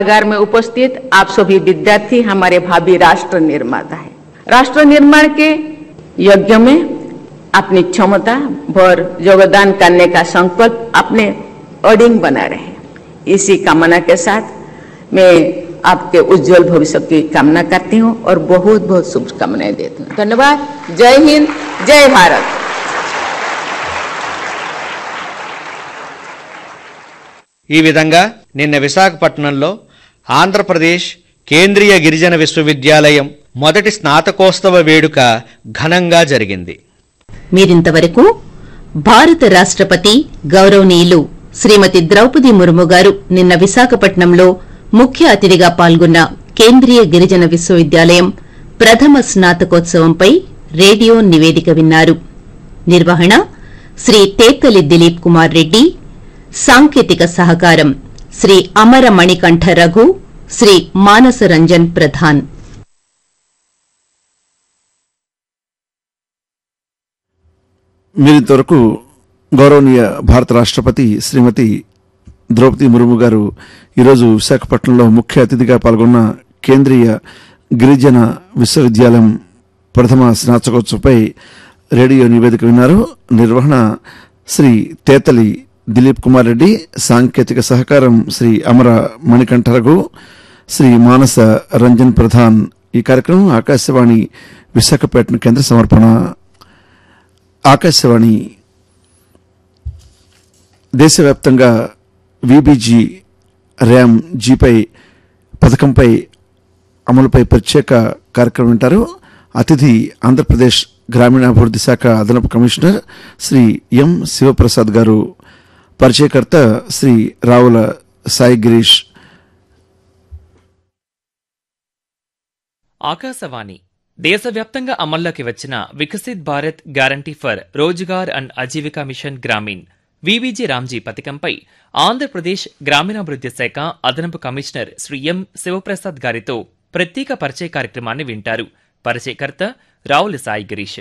सभागार में उपस्थित आप सभी विद्यार्थी हमारे भावी राष्ट्र निर्माता है राष्ट्र निर्माण के यज्ञ में अपनी क्षमता भर योगदान करने का संकल्प अपने अडिंग बना रहे इसी कामना के साथ मैं आपके उज्जवल भविष्य की कामना करती हूँ और बहुत बहुत शुभकामनाएं देती हूँ धन्यवाद जय हिंद जय भारत ఈ విధంగా నిన్న విశాఖపట్నంలో ఆంధ్రప్రదేశ్ కేంద్రీయ గిరిజన విశ్వవిద్యాలయం మొదటి స్నాతకోత్సవ వేడుక ఘనంగా జరిగింది మీరింతవరకు భారత రాష్ట్రపతి గౌరవనీయులు శ్రీమతి ద్రౌపది ముర్ము గారు నిన్న విశాఖపట్నంలో ముఖ్య అతిథిగా పాల్గొన్న కేంద్రీయ గిరిజన విశ్వవిద్యాలయం ప్రథమ స్నాతకోత్సవంపై రేడియో నివేదిక విన్నారు నిర్వహణ శ్రీ తేతలి దిలీప్ కుమార్ రెడ్డి సాంకేతిక సహకారం శ్రీ అమర మణికంఠ రఘు శ్రీ మానస రంజన్ ప్రధాన్ మీరింతవరకు గౌరవనీయ భారత రాష్ట్రపతి శ్రీమతి ద్రౌపది ముర్ము గారు ఈరోజు విశాఖపట్నంలో ముఖ్య అతిథిగా పాల్గొన్న కేంద్రీయ గిరిజన విశ్వవిద్యాలయం ప్రథమ స్నాతకోత్సవపై రేడియో నివేదిక విన్నారు నిర్వహణ శ్రీ తేతలి దిలీప్ కుమార్ రెడ్డి సాంకేతిక సహకారం శ్రీ అమర మణికంఠ రఘు శ్రీ మానస రంజన్ ప్రధాన్ ఈ కార్యక్రమం ఆకాశవాణి విశాఖపట్నం కేంద్ర సమర్పణ ఆకాశవాణి దేశవ్యాప్తంగా విబిజి ర్యామ్ జీపై పథకంపై అమలుపై ప్రత్యేక కార్యక్రమం వింటారు అతిథి ఆంధ్రప్రదేశ్ గ్రామీణాభివృద్ధి శాఖ అదనపు కమిషనర్ శ్రీ ఎం శివప్రసాద్ గారు పరిచయకర్త శ్రీ రావుల సాయి గిరీష్ ఆకాశవాణి దేశవ్యాప్తంగా అమల్లోకి వచ్చిన Viksit Bharat guarantee for Rozgar and Ajeevika mission Gramin VBG Ramji పథకంపై ఆంధ్రప్రదేశ్ గ్రామీణాభివృద్ధి శాఖ అదనపు కమిషనర్ శ్రీ ఎం శివప్రసాద్ గారితో ప్రత్యేక పరిచయ కార్యక్రమాన్ని వింటారు పరిచయకర్త రావుల సాయి గిరీష్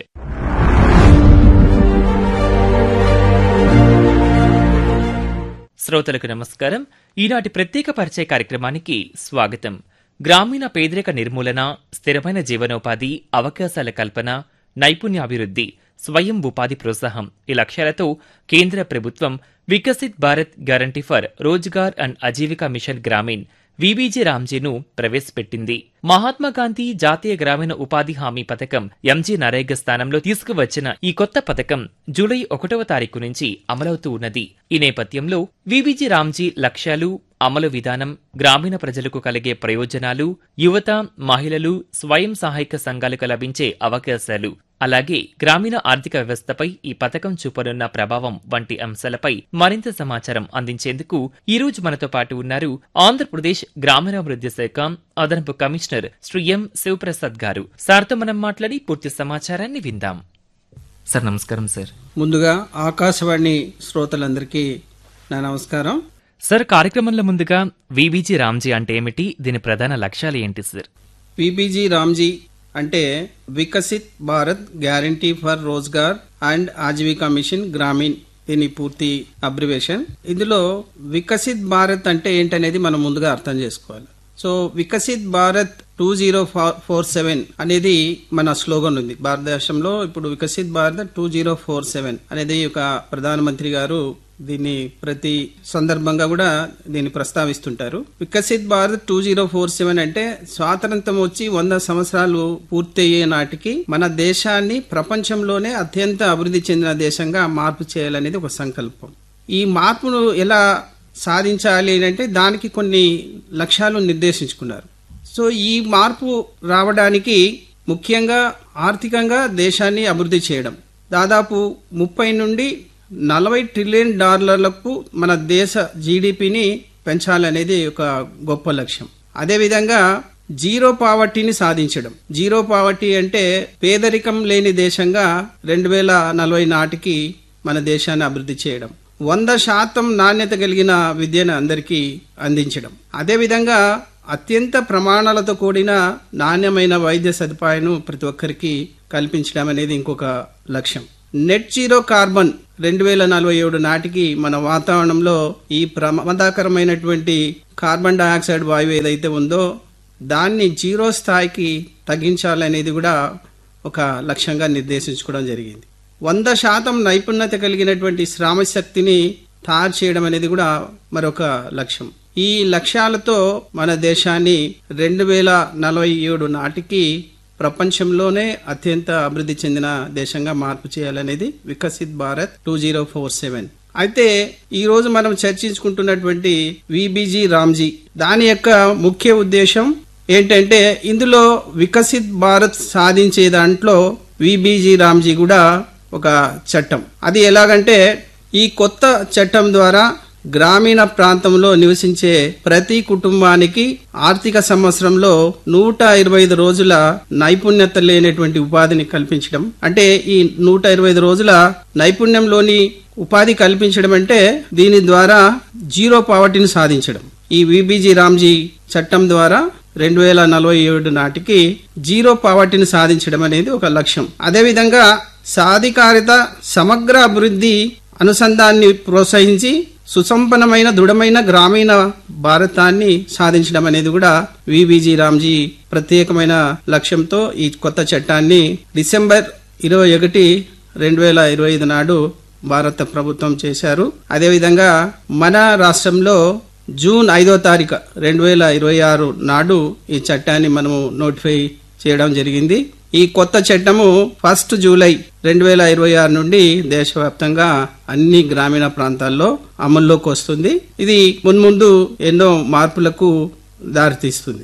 శ్రోతలకు నమస్కారం ఈనాటి ప్రత్యేక పరిచయ కార్యక్రమానికి స్వాగతం గ్రామీణ పేదరిక నిర్మూలన స్థిరమైన జీవనోపాధి అవకాశాల కల్పన నైపుణ్యాభివృద్ధి స్వయం ఉపాధి ప్రోత్సాహం ఈ లక్ష్యాలతో కేంద్ర ప్రభుత్వం Viksit Bharat guarantee for Rozgar and Ajeevika mission Gramin VBG రామ్జీను ప్రవేశపెట్టింది మహాత్మా గాంధీ జాతీయ గ్రామీణ ఉపాధి హామీ పథకం ఎంజీ నరేగా స్థానంలో తీసుకువచ్చిన ఈ కొత్త పథకం జూలై ఒకటవ తారీఖు నుంచి అమలవుతూ ఉన్నది ఈ నేపథ్యంలో విబీజీ రామ్జీ లక్ష్యాలు అమలు విధానం గ్రామీణ ప్రజలకు కలిగే ప్రయోజనాలు యువత మహిళలు స్వయం సహాయక సంఘాలకు లభించే అవకాశాలు అలాగే గ్రామీణ ఆర్థిక వ్యవస్థపై ఈ పథకం చూపనున్న ప్రభావం వంటి అంశాలపై మరింత సమాచారం అందించేందుకు ఈ రోజు మనతో పాటు ఉన్నారు ఆంధ్రప్రదేశ్ గ్రామీణాభివృద్ధి శాఖ అదనపు కమిషనర్ శ్రీ ఎం శివప్రసాద్ గారు సార్తో మనం మాట్లాడి పూర్తి సమాచారాన్ని విందాం సార్ నమస్కారం సార్ ముందుగా ఆకాశవాణి శ్రోతలందరికీ నా నమస్కారం సార్ కార్యక్రమంలో ముందుగా విబీజీ రామ్జీ అంటే ఏమిటి దీని ప్రధాన లక్ష్యాలు ఏంటి సార్ పీబీజీ రామ్జీ అంటే Viksit Bharat guarantee for Rozgar and Ajeevika mission Gramin దీని పూర్తి అబ్రివేషన్ ఇందులో వికసిత్ భారత్ అంటే ఏంటనేది మనం ముందుగా అర్థం చేసుకోవాలి so Viksit Bharat two zero four seven అనేది మన స్లోగన్ ఉంది భారతదేశంలో ఇప్పుడు Viksit Bharat two zero four seven అనేది ఒక ప్రధానమంత్రి గారు దీన్ని ప్రతి సందర్భంగా కూడా దీన్ని ప్రస్తావిస్తుంటారు Viksit Bharat two zero four seven అంటే స్వాతంత్రం వచ్చి వంద సంవత్సరాలు పూర్తయ్యే నాటికి మన దేశాన్ని ప్రపంచంలోనే అత్యంత అభివృద్ధి చెందిన దేశంగా మార్పు చేయాలనేది ఒక సంకల్పం ఈ మార్పును ఎలా సాధించాలి అంటే దానికి కొన్ని లక్ష్యాలు నిర్దేశించుకున్నారు సో ఈ మార్పు రావడానికి ముఖ్యంగా ఆర్థికంగా దేశాన్ని అభివృద్ధి చేయడం దాదాపు ముప్పై నుండి నలభై ట్రిలియన్ డాలర్లకు మన దేశ జీడిపిని పెంచాలనేది ఒక గొప్ప లక్ష్యం అదేవిధంగా జీరో పావర్టీని సాధించడం జీరో పావర్టీ అంటే పేదరికం లేని దేశంగా రెండు వేల నలభై నాటికి మన దేశాన్ని అభివృద్ధి చేయడం వంద శాతం నాణ్యత కలిగిన విద్యను అందరికీ అందించడం అదేవిధంగా అత్యంత ప్రమాణాలతో కూడిన నాణ్యమైన వైద్య సదుపాయం ప్రతి ఒక్కరికి కల్పించడం అనేది ఇంకొక లక్ష్యం నెట్ జీరో కార్బన్ రెండు వేల నలభై ఏడు నాటికి మన వాతావరణంలో ఈ ప్రమాదకరమైనటువంటి కార్బన్ డయాక్సైడ్ వాయువు ఏదైతే ఉందో దాన్ని జీరో స్థాయికి తగ్గించాలనేది కూడా ఒక లక్ష్యంగా నిర్దేశించుకోవడం జరిగింది వంద శాతం నైపుణ్యత కలిగినటువంటి శ్రామశక్తిని తయారు చేయడం అనేది కూడా మరొక లక్ష్యం ఈ లక్ష్యాలతో మన దేశాన్ని రెండు వేల నలభై ఏడు నాటికి ప్రపంచంలోనే అత్యంత అభివృద్ధి చెందిన దేశంగా మార్పు చేయాలనేది Viksit Bharat two zero four seven అయితే ఈ రోజు మనం చర్చించుకుంటున్నటువంటి విబిజీ రామ్జీ దాని యొక్క ముఖ్య ఉద్దేశం ఏంటంటే ఇందులో వికసిత్ భారత్ సాధించే దాంట్లో విబిజీ రామ్జీ కూడా ఒక చట్టం అది ఎలాగంటే ఈ కొత్త చట్టం ద్వారా గ్రామీణ ప్రాంతంలో నివసించే ప్రతి కుటుంబానికి ఆర్థిక సంవత్సరంలో నూట ఇరవై ఐదు రోజుల నైపుణ్యత లేనటువంటి ఉపాధిని కల్పించడం అంటే ఈ నూట ఇరవై ఐదు రోజుల నైపుణ్యంలోని ఉపాధి కల్పించడం అంటే దీని ద్వారా జీరో పావర్టీని సాధించడం ఈ విబిజీ రామ్జీ చట్టం ద్వారా రెండు వేల నలభై ఏడు నాటికి జీరో పావర్టీని సాధించడం అనేది ఒక లక్ష్యం అదేవిధంగా సాధికారిత సమగ్ర అభివృద్ధి అనుసంధాన్ని ప్రోత్సహించి సుసంపన్నమైన దృఢమైన గ్రామీణ భారతాన్ని సాధించడం అనేది కూడా విబిజీ రామ్జీ ప్రత్యేకమైన లక్ష్యంతో ఈ కొత్త చట్టాన్ని డిసెంబర్ ఇరవై ఒకటి రెండు వేల ఇరవై ఐదు నాడు భారత ప్రభుత్వం చేశారు అదేవిధంగా మన రాష్ట్రంలో జూన్ ఐదో తారీఖు రెండు వేల ఇరవై ఆరు నాడు ఈ చట్టాన్ని మనము నోటిఫై చేయడం జరిగింది ఈ కొత్త చట్టము ఫస్ట్ జూలై రెండు వేల ఇరవై ఆరు నుండి దేశవ్యాప్తంగా అన్ని గ్రామీణ ప్రాంతాల్లో అమల్లోకి వస్తుంది ఇది మున్ముందు ఎన్నో మార్పులకు దారితీస్తుంది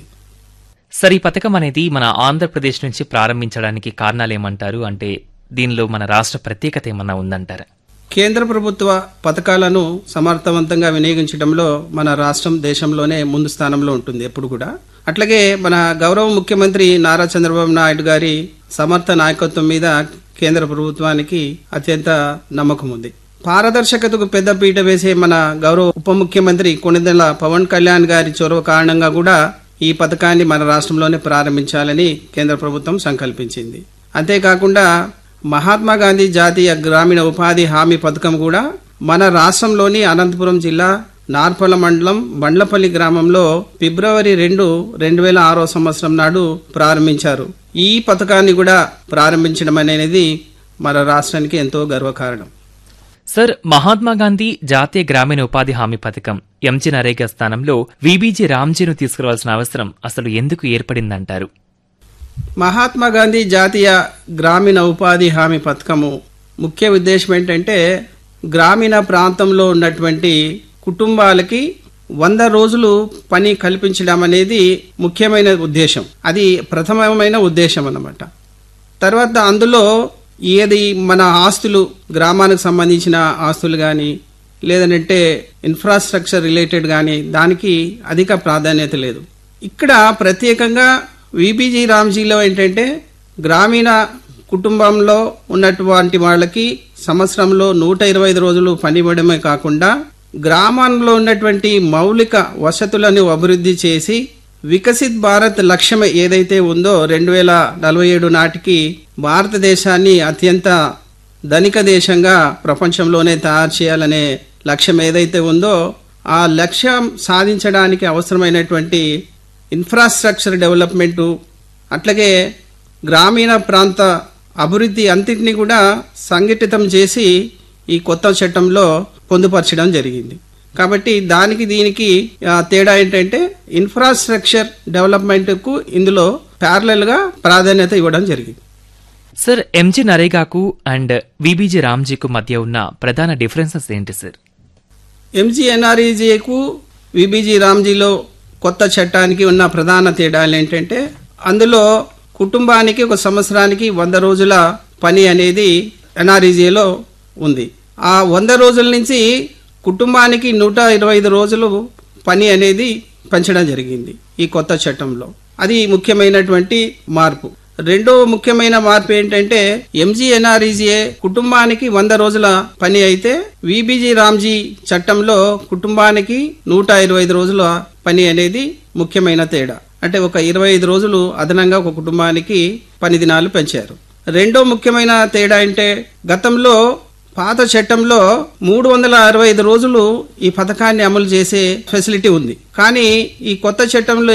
సరే ఈ పథకం అనేది మన ఆంధ్రప్రదేశ్ నుంచి ప్రారంభించడానికి కారణాలేమంటారు అంటే దీనిలో మన రాష్ట్ర ప్రత్యేకత ఏమన్నా ఉందంటారా కేంద్ర ప్రభుత్వ పథకాలను సమర్థవంతంగా వినియోగించడంలో మన రాష్ట్రం దేశంలోనే ముందు స్థానంలో ఉంటుంది ఎప్పుడు కూడా అట్లాగే మన గౌరవ ముఖ్యమంత్రి నారా చంద్రబాబు నాయుడు గారి సమర్థ నాయకత్వం మీద కేంద్ర ప్రభుత్వానికి అత్యంత నమ్మకం ఉంది పారదర్శకతకు పెద్ద పీట వేసే మన గౌరవ ఉప ముఖ్యమంత్రి కొనిదెల పవన్ కళ్యాణ్ గారి చొరవ కారణంగా కూడా ఈ పథకాన్ని మన రాష్ట్రంలోనే ప్రారంభించాలని కేంద్ర ప్రభుత్వం సంకల్పించింది అంతేకాకుండా మహాత్మా గాంధీ జాతీయ గ్రామీణ ఉపాధి హామీ పథకం కూడా మన రాష్ట్రంలోని అనంతపురం జిల్లా నార్పల మండలం బండ్లపల్లి గ్రామంలో ఫిబ్రవరి రెండు రెండు వేల ఆరో సంవత్సరం నాడు ప్రారంభించారు ఈ పథకాన్ని కూడా ప్రారంభించడం అనేది మన రాష్ట్రానికి ఎంతో గర్వకారణం సార్ మహాత్మా గాంధీ జాతీయ గ్రామీణ ఉపాధి హామీ పథకం ఎంజీ నరేగా స్థానంలో విబీజీ రామ్జీను తీసుకురావాల్సిన అవసరం అసలు ఎందుకు ఏర్పడిందంటారు మహాత్మా గాంధీ జాతీయ గ్రామీణ ఉపాధి హామీ పథకము ముఖ్య ఉద్దేశం ఏంటంటే గ్రామీణ ప్రాంతంలో ఉన్నటువంటి కుటుంబాలకి వంద రోజులు పని కల్పించడం అనేది ముఖ్యమైన ఉద్దేశం అది ప్రథమమైన ఉద్దేశం అన్నమాట తర్వాత అందులో ఏది మన ఆస్తులు గ్రామానికి సంబంధించిన ఆస్తులు కానీ లేదంటే ఇన్ఫ్రాస్ట్రక్చర్ రిలేటెడ్ కానీ దానికి అధిక ప్రాధాన్యత లేదు ఇక్కడ ప్రత్యేకంగా విబిజీ రామ్జీలో ఏంటంటే గ్రామీణ కుటుంబంలో ఉన్నటువంటి వాళ్ళకి సంవత్సరంలో నూట ఇరవై ఐదు రోజులు పని ఇవ్వడమే కాకుండా గ్రామంలో ఉన్నటువంటి మౌలిక వసతులను అభివృద్ధి చేసి వికసిత్ భారత్ లక్ష్యం ఏదైతే ఉందో రెండు వేల నలభై ఏడు నాటికి భారతదేశాన్ని అత్యంత ధనిక దేశంగా ప్రపంచంలోనే తయారు చేయాలనే లక్ష్యం ఏదైతే ఉందో ఆ లక్ష్యం సాధించడానికి అవసరమైనటువంటి ఇన్ఫ్రాస్ట్రక్చర్ డెవలప్మెంటు అట్లాగే గ్రామీణ ప్రాంత అభివృద్ధి అంతటిని కూడా సంఘటితం చేసి ఈ కొత్త చట్టంలో పొందుపరచడం జరిగింది కాబట్టి దానికి దీనికి ఆ, తేడా ఏంటంటే ఇన్ఫ్రాస్ట్రక్చర్ డెవలప్మెంట్కు ఇందులో ప్యారలల్ గా ప్రాధాన్యత ఇవ్వడం జరిగింది సార్ ఎంజీ నరేగాకు అండ్ విబీజీ రామ్జీకు మధ్య ఉన్న ప్రధాన డిఫరెన్సెస్ ఏంటి సార్ ఎంజీఎన్ఆర్ఈజేకు విబిజీ రామ్జీలో కొత్త చట్టానికి ఉన్న ప్రధాన తేడాలు ఏంటంటే అందులో కుటుంబానికి ఒక సంవత్సరానికి వంద రోజుల పని అనేది ఎన్ఆర్ఈజేలో ఉంది ఆ వంద రోజుల నుంచి కుటుంబానికి నూట ఇరవై ఐదు రోజులు పని అనేది పెంచడం జరిగింది ఈ కొత్త చట్టంలో అది ముఖ్యమైనటువంటి మార్పు రెండో ముఖ్యమైన మార్పు ఏంటంటే ఎంజీఎన్ఆర్ఈజీఏ కుటుంబానికి వంద రోజుల పని అయితే విబిజీ రామ్జీ చట్టంలో కుటుంబానికి నూట ఇరవై ఐదు రోజుల పని అనేది ముఖ్యమైన తేడా అంటే ఒక ఇరవై ఐదు రోజులు అదనంగా ఒక కుటుంబానికి పని దినాలు పెంచారు రెండో ముఖ్యమైన తేడా అంటే గతంలో పాత చట్టంలో మూడు వందల అరవై ఐదు రోజులు ఈ పథకాన్ని అమలు చేసే ఫెసిలిటీ ఉంది కానీ ఈ కొత్త చట్టంలో